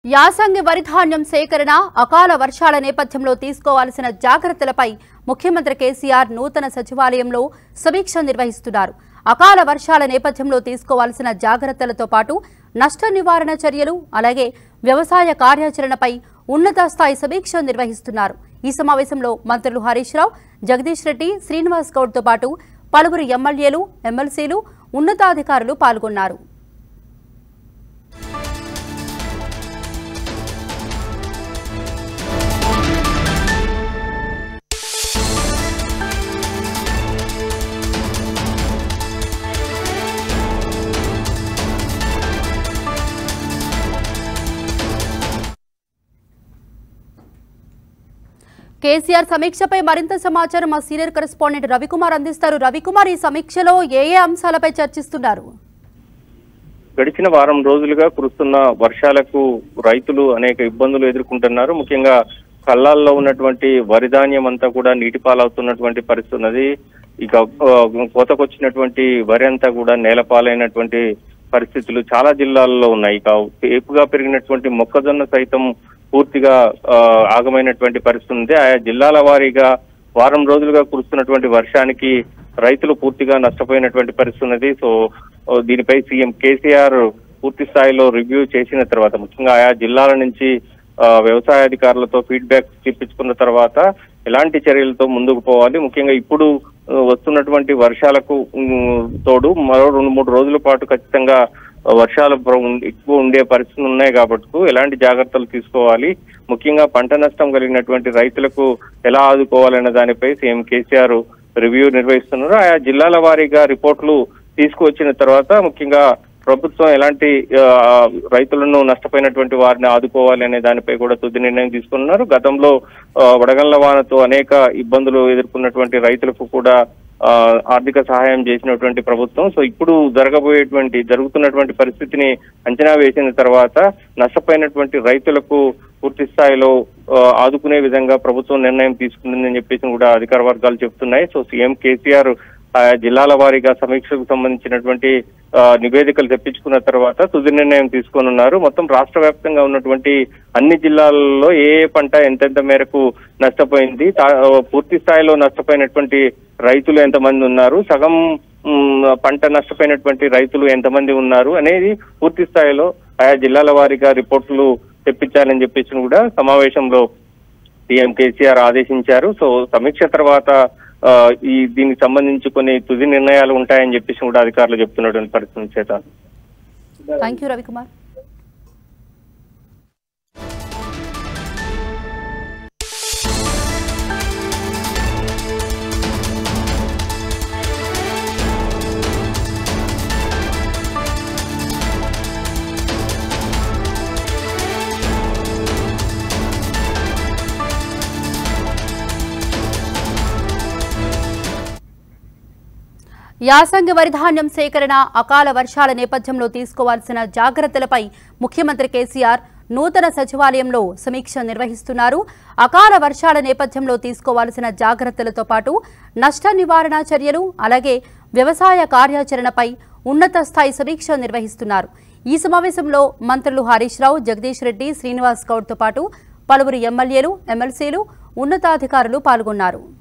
యాసంగి వరిధాన్యం సేకరణ అకాల వర్షాల నేపథ్యంలో తీసుకోవాల్సిన జాగ్రత్తలపై ముఖ్యమంత్రి కేసీఆర్ నూతన సచివాలయంలో సమీక్ష నిర్వహిస్తున్నారు అకాల వర్షాల నేపథ్యంలో తీసుకోవాల్సిన జాగ్రత్తలతో పాటు నష్ట నివారణ చర్యలు అలాగే వ్యవసాయ కార్యాచరణపై ఉన్నత స్థాయి సమీక్ష నిర్వహిస్తున్నారు ఈ సమావేశంలో మంత్రులు హరీష్ రావు జగదీష్ రెడ్డి శ్రీనివాస్ గౌడ్తో పాటు పలువురు ఎమ్మెల్యేలు ఎమ్మెల్సీలు ఉన్నతాధికారులు పాల్గొన్నారు కేసీఆర్ సమీక్షపై మరింత సమాచారం మా సీనియర్ కరెస్పాండెంట్ రవికుమార్ అందిస్తారు రవికుమార్ ఈ సమీక్షలో ఏ ఏ అంశాలపై చర్చిస్తున్నారు గడిచిన వారం రోజులుగా కురుస్తున్న వర్షాలకు రైతులు అనేక ఇబ్బందులు ఎదుర్కొంటున్నారు ముఖ్యంగా కళ్ళాల్లో ఉన్నటువంటి వరి ధాన్యం అంతా కూడా నీటి పాలవుతున్నటువంటి పరిస్థితి ఉన్నది ఇక ఆ, కోతకొచ్చినటువంటి వరి అంతా కూడా నేలపాలైనటువంటి పరిస్థితులు చాలా జిల్లాల్లో ఉన్నాయి ఇక ఏపుగా పెరిగినటువంటి మొక్కజొన్న సైతం పూర్తిగా ఆ, ఆగమైనటువంటి పరిస్థితి ఉంది ఆయా జిల్లాల వారీగా వారం రోజులుగా కురుస్తున్నటువంటి వర్షానికి రైతులు పూర్తిగా నష్టపోయినటువంటి పరిస్థితి ఉన్నది సో ఓ, దీనిపై సీఎం కేసీఆర్ పూర్తి స్థాయిలో రివ్యూ చేసిన తర్వాత ముఖ్యంగా ఆయా జిల్లాల నుంచి ఆ, వ్యవసాయ అధికారులతో ఫీడ్బ్యాక్ తెప్పించుకున్న తర్వాత ఎలాంటి చర్యలతో ముందుకు పోవాలి ముఖ్యంగా ఇప్పుడు ఆ, వస్తున్నటువంటి వర్షాలకు ఉమ్, తోడు మరో రెండు మూడు రోజుల పాటు ఖచ్చితంగా వర్షాలు ప్ర- ఎక్కువ ఉండే పరిస్థితులు ఉన్నాయి కాబట్టి ఎలాంటి జాగ్రత్తలు తీసుకోవాలి ముఖ్యంగా పంట నష్టం కలిగినటువంటి రైతులకు ఎలా ఆదుకోవాలనే దానిపై సీఎం కేసీఆర్ రివ్యూ నిర్వహిస్తున్నారు ఆయా జిల్లాల వారీగా రిపోర్టులు తీసుకువచ్చిన తర్వాత ముఖ్యంగా ప్రభుత్వం ఎలాంటి ఆ, రైతులను నష్టపోయినటువంటి వారిని ఆదుకోవాలి అనే దానిపై కూడా తుది నిర్ణయం తీసుకున్నారు గతంలో ఆ, వడగళ్ల వానతో అనేక ఇబ్బందులు ఎదుర్కొన్నటువంటి రైతులకు కూడా ఆ, ఆర్థిక సహాయం చేసినటువంటి ప్రభుత్వం సో ఇప్పుడు జరగబోయేటువంటి జరుగుతున్నటువంటి పరిస్థితిని అంచనా వేసిన తర్వాత నష్టపోయినటువంటి రైతులకు పూర్తి స్థాయిలో ఆ, ఆదుకునే విధంగా ప్రభుత్వం నిర్ణయం తీసుకుందని చెప్పేసి కూడా అధికార వర్గాలు చెప్తున్నాయి సో సీఎం కేసీఆర్ ఆయా జిల్లాల వారీగా సమీక్షకు సంబంధించినటువంటి ఆ, నివేదికలు తెప్పించుకున్న తర్వాత తుది నిర్ణయం తీసుకోనున్నారు మొత్తం రాష్ట్ర వ్యాప్తంగా ఉన్నటువంటి అన్ని జిల్లాలలో ఏ ఏ పంట ఎంతెంత మేరకు నష్టపోయింది తా- పూర్తి స్థాయిలో నష్టపోయినటువంటి రైతులు ఎంతమంది ఉన్నారు సగం మ్, పంట నష్టపోయినటువంటి రైతులు ఎంతమంది ఉన్నారు అనేది పూర్తి స్థాయిలో ఆయా జిల్లాల వారీగా రిపోర్టులు తెప్పించాలని చెప్పేసి కూడా సమావేశంలో సీఎం కేసీఆర్ ఆదేశించారు సో సమీక్ష తర్వాత ఆ, ఈ దీనికి సంబంధించి కొన్ని తుది నిర్ణయాలు ఉంటాయని చెప్పేసి కూడా అధికారులు చెప్తున్నటువంటి పరిస్థితి చేత థ్యాంక్ యూ రవికుమార్ యాసంగి వరిధాన్యం సేకరణ అకాల వర్షాల నేపథ్యంలో తీసుకోవాల్సిన జాగ్రత్తలపై ముఖ్యమంత్రి కేసీఆర్ నూతన సచివాలయంలో సమీక్ష నిర్వహిస్తున్నారు అకాల వర్షాల నేపథ్యంలో తీసుకోవాల్సిన జాగ్రత్తలతో పాటు నష్ట నివారణ చర్యలు అలాగే వ్యవసాయ కార్యాచరణపై ఉన్నత స్థాయి సమీక్ష నిర్వహిస్తున్నారు ఈ సమావేశంలో మంత్రులు హరీష్ రావు జగదీష్ రెడ్డి శ్రీనివాస్ గౌడ్తో పాటు పలువురు ఎమ్మెల్యేలు ఎమ్మెల్సీలు ఉన్నతాధికారులు పాల్గొన్నారు